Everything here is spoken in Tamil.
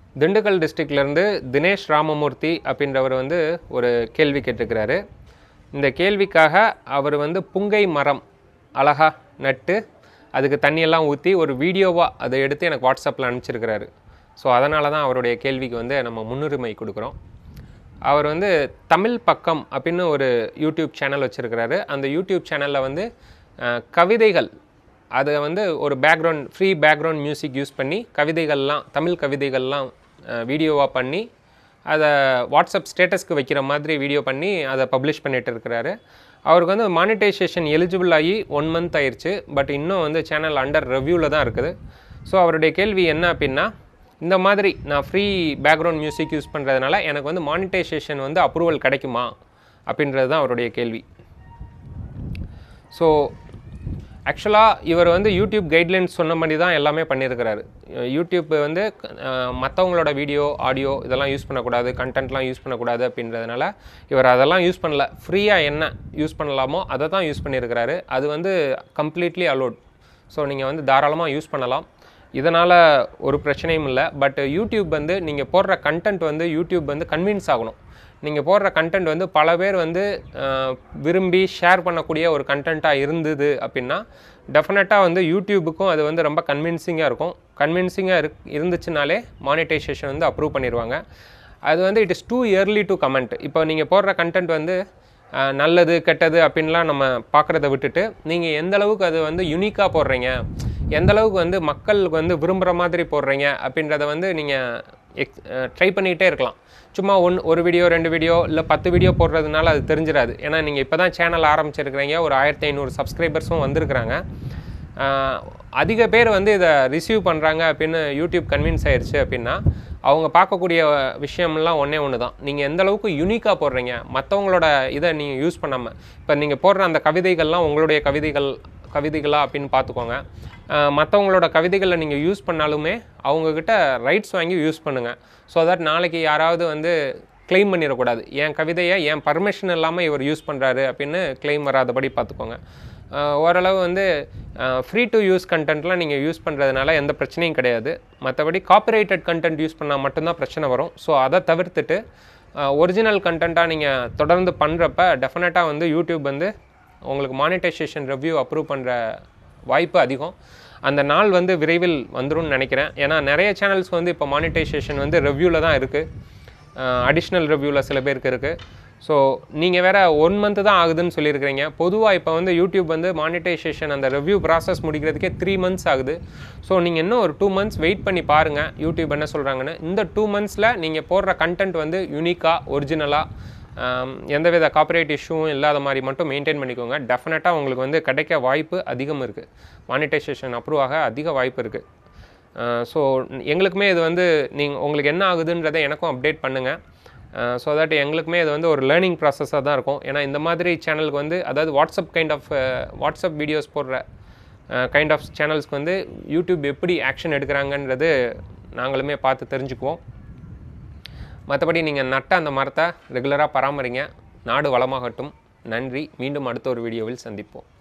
திண்டுக்கல் டிஸ்ட்ரிக்ட்லேருந்து தினேஷ் ராமமூர்த்தி அப்படின்றவர் வந்து ஒரு கேள்வி கேட்டிருக்கிறாரு இந்த கேள்விக்காக அவர் வந்து புங்கை மரம் அழகா நட்டு அதுக்கு தண்ணியெல்லாம் ஊற்றி ஒரு வீடியோவாக அதை எடுத்து எனக்கு வாட்ஸ்அப்பில் அனுப்பிச்சிருக்கிறாரு ஸோ அதனால தான் அவருடைய கேள்விக்கு வந்து நம்ம முன்னுரிமை கொடுக்குறோம் அவர் வந்து தமிழ் பக்கம் அப்படின்னு ஒரு யூடியூப் சேனல் வச்சுருக்கிறாரு அந்த யூடியூப் சேனலில் வந்து அஹ், கவிதைகள் அதை வந்து ஒரு background free background music use பண்ணி கவிதைகள்லாம் தமிழ் கவிதைகள்லாம் வீடியோவாக பண்ணி அதை வாட்ஸ்அப் ஸ்டேட்டஸ்க்கு வைக்கிற மாதிரி வீடியோ பண்ணி அதை பப்ளிஷ் பண்ணிட்டு இருக்கிறாரு அவருக்கு வந்து மானிட்டைசேஷன் எலிஜிபிள் ஆகி ஒன் மந்த் ஆயிடுச்சு பட் இன்னும் வந்து சேனல் அண்டர் ரிவ்யூவில் தான் இருக்குது ஸோ அவருடைய கேள்வி என்ன அப்படின்னா இந்த மாதிரி நான் ஃப்ரீ பேக்ரவுண்ட் மியூசிக் யூஸ் பண்ணுறதுனால எனக்கு வந்து மானிட்டைசேஷன் வந்து அப்ரூவல் கிடைக்குமா அப்படின்றது தான் அவருடைய கேள்வி ஸோ ஆக்சுவலாக இவர் வந்து யூடியூப் கைட்லைன்ஸ் சொன்ன மாதிரி தான் எல்லாமே பண்ணியிருக்கிறாரு அஹ் யூடியூப் வந்து அஹ், மற்றவங்களோட வீடியோ ஆடியோ இதெல்லாம் யூஸ் பண்ணக்கூடாது கண்டென்ட்லாம் யூஸ் பண்ணக்கூடாது அப்படின்றதுனால இவர் அதெல்லாம் யூஸ் பண்ணல ஃப்ரீயாக என்ன யூஸ் பண்ணலாமோ அதை தான் யூஸ் பண்ணியிருக்கிறாரு அது வந்து கம்ப்ளீட்லி அலோட் ஸோ நீங்கள் வந்து தாராளமாக யூஸ் பண்ணலாம் இதனால் ஒரு பிரச்சனையும் இல்லை பட் யூடியூப் வந்து நீங்கள் போடுற கண்டென்ட் வந்து யூடியூப் வந்து கன்வின்ஸ் ஆகணும் நீங்கள் போடுற கண்டென்ட் வந்து பல பேர் வந்து அஹ், விரும்பி ஷேர் பண்ணக்கூடிய ஒரு கண்டென்ட்டாக இருந்தது அப்படின்னா டெஃபினட்டாக வந்து யூடியூபுக்கும் அது வந்து ரொம்ப கன்வின்சிங்காக இருக்கும் கன்வின்சிங்காக இரு இருந்துச்சுனாலே மானிட்டைசேஷன் வந்து அப்ரூவ் பண்ணிடுவாங்க அது வந்து it is too early to comment இப்போ நீங்கள் போடுற கண்டென்ட் வந்து அஹ், நல்லது கெட்டது அப்படின்லாம் நம்ம பார்க்குறத விட்டுட்டு நீங்கள் எந்த அளவுக்கு அது வந்து யுனிக்காக போடுறீங்க எந்த அளவுக்கு வந்து மக்களுக்கு வந்து விரும்புகிற மாதிரி போடுறீங்க அப்படின்றத வந்து நீங்கள் எக்ஸ் ட்ரை பண்ணிகிட்டே இருக்கலாம் சும்மா ஒன் ஒரு வீடியோ ரெண்டு வீடியோ இல்லை பத்து வீடியோ போடுறதுனால அது தெரிஞ்சிடாது ஏன்னா நீங்கள் இப்போ தான் சேனல் ஆரம்பிச்சிருக்கிறீங்க ஒரு ஆயிரத்தி ஐநூறு சப்ஸ்கிரைபர்ஸும் வந்திருக்கிறாங்க ஆஹ் அதிக பேர் வந்து இதை ரிசீவ் பண்ணுறாங்க அப்படின்னு யூடியூப் கன்வின்ஸ் ஆயிடுச்சு அப்படின்னா அவங்க பார்க்கக்கூடிய விஷயம்லாம் ஒன்றே ஒன்று தான் நீங்கள் எந்த அளவுக்கு யூனிக்காக போடுறீங்க மற்றவங்களோட இதை நீங்கள் யூஸ் பண்ணாமல் இப்போ நீங்கள் போடுற அந்த கவிதைகள்லாம் உங்களுடைய கவிதைகள் கவிதைகளா அப்படின்னு பார்த்துக்கோங்க மற்றவங்களோட கவிதைகளை நீங்கள் யூஸ் பண்ணாலுமே அவங்கக்கிட்ட ரைட்ஸ் வாங்கி யூஸ் பண்ணுங்கள் ஸோ தட் நாளைக்கு யாராவது வந்து க்ளைம் பண்ணிடக்கூடாது என் கவிதையை என் பர்மிஷன் இல்லாமல் இவர் யூஸ் பண்ணுறாரு அப்படின்னு க்ளைம் வராதபடி பார்த்துக்கோங்க ஆஹ் ஓரளவு வந்து ஃப்ரீ டு யூஸ் கண்டென்ட்லாம் நீங்கள் யூஸ் பண்ணுறதுனால எந்த பிரச்சனையும் கிடையாது மற்றபடி காப்பிரைட்டட் கண்டென்ட் யூஸ் பண்ணால் மட்டும்தான் பிரச்சனை வரும் ஸோ அதை தவிர்த்துட்டு ஒரிஜினல் கண்டென்ட்டாக நீங்கள் தொடர்ந்து பண்ணுறப்ப டெஃபினட்டாக வந்து யூடியூப் வந்து உங்களுக்கு மானிட்டைசேஷன் ரிவ்யூ அப்ரூவ் பண்ணுற வாய்ப்பு அதிகம் அந்த நாள் வந்து விரைவில் வந்துரும்னு நினைக்கிறேன் ஏன்னா நிறைய சேனல்ஸ் வந்து இப்போ மானிட்டைசேஷன் வந்து ரிவ்யூவில் தான் இருக்குது அடிஷ்னல் ரிவ்யூவில் சில பேருக்கு இருக்குது ஸோ நீங்கள் வேற ஒன் மந்த்து தான் ஆகுதுன்னு சொல்லியிருக்கிறீங்க பொதுவாக இப்போ வந்து யூடியூப் வந்து மானிட்டைசேஷன் அந்த ரிவ்யூ ப்ராசஸ் முடிக்கிறதுக்கே த்ரீ மந்த்ஸ் ஆகுது ஸோ நீங்கள் இன்னும் ஒரு டூ மந்த்ஸ் வெயிட் பண்ணி பாருங்கள் யூடியூப் என்ன சொல்கிறாங்கன்னு இந்த டூ மந்த்ஸில் நீங்கள் போடுற கண்டென்ட் வந்து யூனிக்காக ஒரிஜினலாக எந்தவித காப்பரேட் இஷ்யூவும் இல்லாத மாதிரி மட்டும் மெயின்டைன் பண்ணிக்கோங்க டெஃபினட்டாக உங்களுக்கு வந்து கிடைக்க வாய்ப்பு அதிகம் இருக்குது மானிட்டைசேஷன் அப்ரூவ் ஆக அதிக வாய்ப்பு இருக்குது ஸோ எங்களுக்குமே இது வந்து நீங்கள் உங்களுக்கு என்ன ஆகுதுன்றதை எனக்கும் அப்டேட் பண்ணுங்கள் ஸோ தட் எங்களுக்குமே இது வந்து ஒரு லேர்னிங் ப்ராசஸாக தான் இருக்கும் ஏன்னா இந்த மாதிரி சேனலுக்கு வந்து அதாவது WhatsApp kind of WhatsApp videos போடுற கைண்ட் ஆஃப் சேனல்ஸ்க்கு வந்து யூடியூப் எப்படி ஆக்ஷன் எடுக்கிறாங்கன்றது நாங்களுமே பார்த்து தெரிஞ்சுக்குவோம் மற்றபடி நீங்கள் நட்ட அந்த மரத்தை ரெகுலராக பராமரிங்க நாடு வளமாகட்டும் நன்றி மீண்டும் அடுத்த ஒரு வீடியோவில் சந்திப்போம்